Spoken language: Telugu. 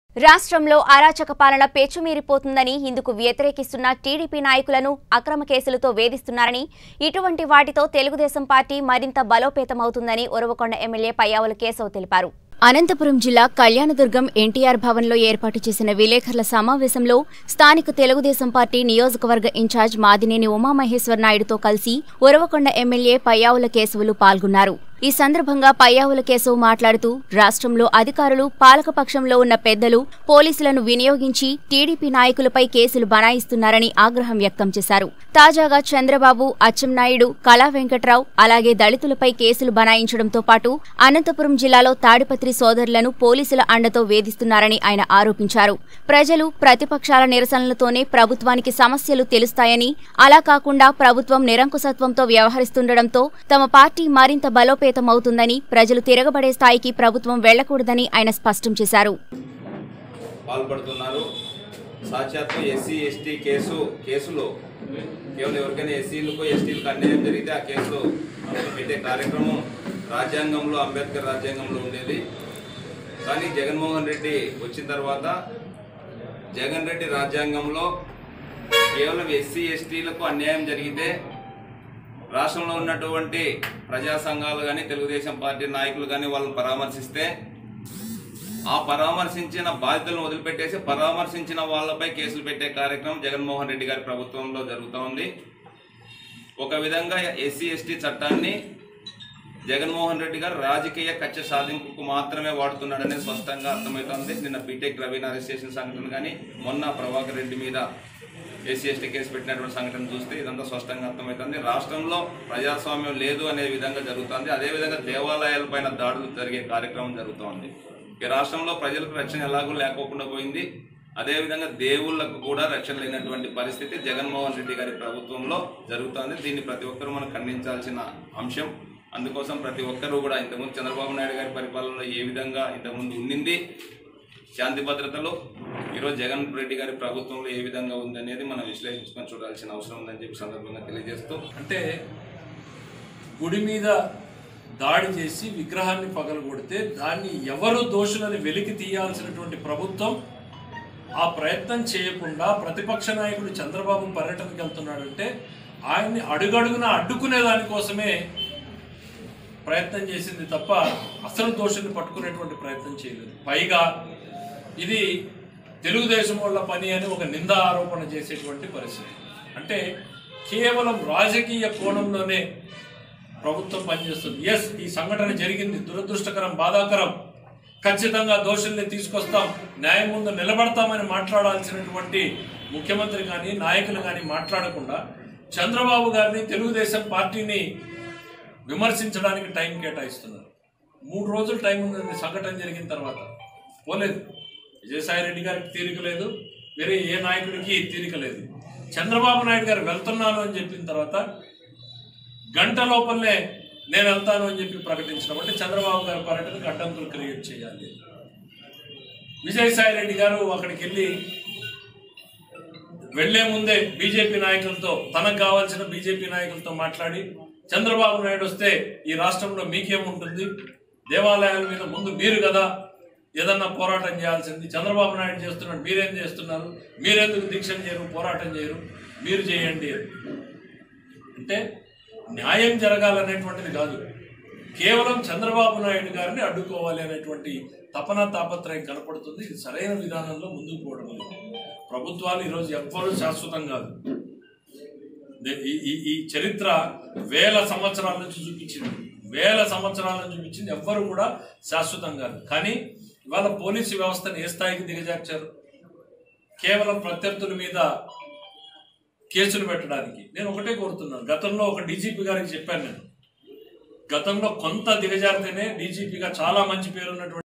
రాష్ట్రంలో అరాచక పాలన పేచుమీరిపోతుందని ఇందుకు వ్యతిరేకిస్తున్న టీడీపీ నాయకులను అక్రమ కేసులతో వేధిస్తున్నారని ఇటువంటి వాటితో తెలుగుదేశం పార్టీ మరింత బలోపేతమవుతుందని ఉరవకొండ ఎమ్మెల్యే పయ్యావుల కేశవ్ తెలిపారు అనంతపురం జిల్లా కళ్యాణదుర్గం ఎన్టీఆర్ భవన్లో ఏర్పాటు చేసిన విలేకరుల సమావేశంలో స్థానిక తెలుగుదేశం పార్టీ నియోజకవర్గ ఇన్ఛార్జ్ మాదినేని ఉమామహేశ్వర్ నాయుడుతో కలిసి ఉరవకొండ ఎమ్మెల్యే పయ్యావుల కేశవులు పాల్గొన్నారు ఈ సందర్భంగా పయ్యావుల కేశవ్ మాట్లాడుతూ రాష్ట్రంలో అధికారులు పాలకపక్షంలో ఉన్న పెద్దలు పోలీసులను వినియోగించి టీడీపీ నాయకులపై కేసులు బనాయిస్తున్నారని ఆగ్రహం వ్యక్తం చేశారు తాజాగా చంద్రబాబు అచ్చెన్నాయుడు కళా వెంకట్రావు అలాగే దళితులపై కేసులు బనాయించడంతో పాటు అనంతపురం జిల్లాలో తాడిపత్రి సోదరులను పోలీసుల అండతో వేధిస్తున్నారని ఆయన ఆరోపించారు ప్రజలు ప్రతిపక్షాల నిరసనలతోనే ప్రభుత్వానికి సమస్యలు తెలుస్తాయని అలా కాకుండా ప్రభుత్వం నిరంకుశత్వంతో వ్యవహరిస్తుండటంతో తమ పార్టీ మరింత బలోపేతమవుతుందని ప్రజలు తిరగబడే స్థాయికి ప్రభుత్వం వెళ్లకూడదని ఆయన స్పష్టం చేశారు పాల్పడుతున్నారు సాక్షాత్తు ఎస్సీ ఎస్టీ కేసు కేసులో కేవలం ఎవరికైనా ఎస్సీలకు ఎస్టీలకు అన్యాయం జరిగితే ఆ కేసులో పెట్టే కార్యక్రమం రాజ్యాంగంలో అంబేద్కర్ రాజ్యాంగంలో ఉండేది కానీ జగన్మోహన్ రెడ్డి వచ్చిన తర్వాత జగన్ రెడ్డి రాజ్యాంగంలో కేవలం ఎస్సీ ఎస్టీలకు అన్యాయం జరిగితే రాష్ట్రంలో ఉన్నటువంటి ప్రజా సంఘాలు కానీ తెలుగుదేశం పార్టీ నాయకులు కానీ వాళ్ళని పరామర్శిస్తే ఆ పరామర్శించిన బాధితులను వదిలిపెట్టేసి పరామర్శించిన వాళ్ళపై కేసులు పెట్టే కార్యక్రమం జగన్మోహన్ రెడ్డి గారి ప్రభుత్వంలో జరుగుతూ ఉంది ఒక విధంగా ఎస్సీ ఎస్టీ చట్టాన్ని జగన్మోహన్ రెడ్డి గారు రాజకీయ కక్ష సాధింపుకు మాత్రమే వాడుతున్నాడనే స్పష్టంగా అర్థమవుతోంది నిన్న బీటెక్ రవీన్ అరెస్ట్ చేసిన సంఘటన కానీ మొన్న ప్రభాకర్ రెడ్డి మీద ఎస్సీ ఎస్టీ కేసు పెట్టినటువంటి సంఘటన చూస్తే ఇదంతా స్పష్టంగా అర్థమవుతుంది రాష్ట్రంలో ప్రజాస్వామ్యం లేదు అనే విధంగా జరుగుతుంది అదేవిధంగా దేవాలయాలపైన దాడులు జరిగే కార్యక్రమం జరుగుతోంది ఈ రాష్ట్రంలో ప్రజలకు రక్షణ ఎలాగూ లేకోకుండా పోయింది అదేవిధంగా దేవుళ్లకు కూడా రక్షణ లేనటువంటి పరిస్థితి జగన్మోహన్ రెడ్డి గారి ప్రభుత్వంలో జరుగుతోంది దీన్ని ప్రతి ఒక్కరూ మనం ఖండించాల్సిన అంశం అందుకోసం ప్రతి ఒక్కరూ కూడా ఇంతకుముందు చంద్రబాబు నాయుడు గారి పరిపాలనలో ఏ విధంగా ఇంతకుముందు ఉండింది శాంతి భద్రతలు ఈరోజు జగన్ రెడ్డి గారి ప్రభుత్వంలో ఏ విధంగా ఉందనేది మనం విశ్లేషించుకొని చూడాల్సిన అవసరం ఉందని చెప్పి సందర్భంగా తెలియజేస్తూ అంటే గుడి మీద దాడి చేసి విగ్రహాన్ని పగలగొడితే దాన్ని ఎవరు దోషులని వెలికి తీయాల్సినటువంటి ప్రభుత్వం ఆ ప్రయత్నం చేయకుండా ప్రతిపక్ష నాయకుడు చంద్రబాబు పర్యటనకి వెళ్తున్నాడంటే ఆయన్ని అడుగడుగున అడ్డుకునే దానికోసమే ప్రయత్నం చేసింది తప్ప అసలు దోషుల్ని పట్టుకునేటువంటి ప్రయత్నం చేయలేదు పైగా ఇది తెలుగుదేశం వాళ్ళ పని అని ఒక నింద ఆరోపణ చేసేటువంటి పరిస్థితి అంటే కేవలం రాజకీయ కోణంలోనే ప్రభుత్వం పనిచేస్తుంది ఎస్ ఈ సంఘటన జరిగింది దురదృష్టకరం బాధాకరం ఖచ్చితంగా దోషుల్ని తీసుకొస్తాం న్యాయం ముందు నిలబడతామని మాట్లాడాల్సినటువంటి ముఖ్యమంత్రి కానీ నాయకులు కానీ మాట్లాడకుండా చంద్రబాబు గారిని తెలుగుదేశం పార్టీని విమర్శించడానికి టైం కేటాయిస్తున్నారు మూడు రోజులు టైం ఉందండి సంఘటన జరిగిన తర్వాత పోలేదు విజయసాయి రెడ్డి గారికి తీరిక లేదు వేరే ఏ నాయకుడికి తీరిక లేదు చంద్రబాబు నాయుడు గారు వెళ్తున్నాను అని చెప్పిన తర్వాత గంట లోపలనే నేను వెళ్తాను అని చెప్పి ప్రకటించడం అంటే చంద్రబాబు గారి పర్యటనకు అడ్డంకులు క్రియేట్ చేయాలి విజయసాయి రెడ్డి గారు అక్కడికి వెళ్ళి వెళ్లే ముందే బీజేపీ నాయకులతో తనకు కావాల్సిన బీజేపీ నాయకులతో మాట్లాడి చంద్రబాబు నాయుడు వస్తే ఈ రాష్ట్రంలో మీకేముంటుంది దేవాలయాల మీద ముందు మీరు కదా ఏదన్నా పోరాటం చేయాల్సింది చంద్రబాబు నాయుడు చేస్తున్నాడు మీరేం చేస్తున్నారు మీరెందుకు దీక్షలు చేయరు పోరాటం చేయరు మీరు చేయండి అని. అంటే న్యాయం జరగాలనేటువంటిది కాదు కేవలం చంద్రబాబు నాయుడు గారిని అడ్డుకోవాలి అనేటువంటి తపన తాపత్రయం కనపడుతుంది ఇది సరైన విధానంలో ముందుకు పోవడం లేదు ప్రభుత్వాలు ఈరోజు ఎవ్వరూ శాశ్వతం కాదు దే- ఈ- ఈ ఈ చరిత్ర వేల సంవత్సరాల నుంచి చూపించింది వేల సంవత్సరాల నుంచి చూపించింది ఎవ్వరు కూడా శాశ్వతం కాదు కానీ ఇవాళ పోలీసు వ్యవస్థను ఏ స్థాయికి దిగజార్చారు కేవలం ప్రత్యర్థుల మీద కేసులు పెట్టడానికి నేను ఒకటే కోరుతున్నాను గతంలో ఒక డీజీపీ గారికి చెప్పాను నేను గతంలో కొంత దిగజారితేనే డీజీపీగా చాలా మంచి పేరు ఉన్నటువంటి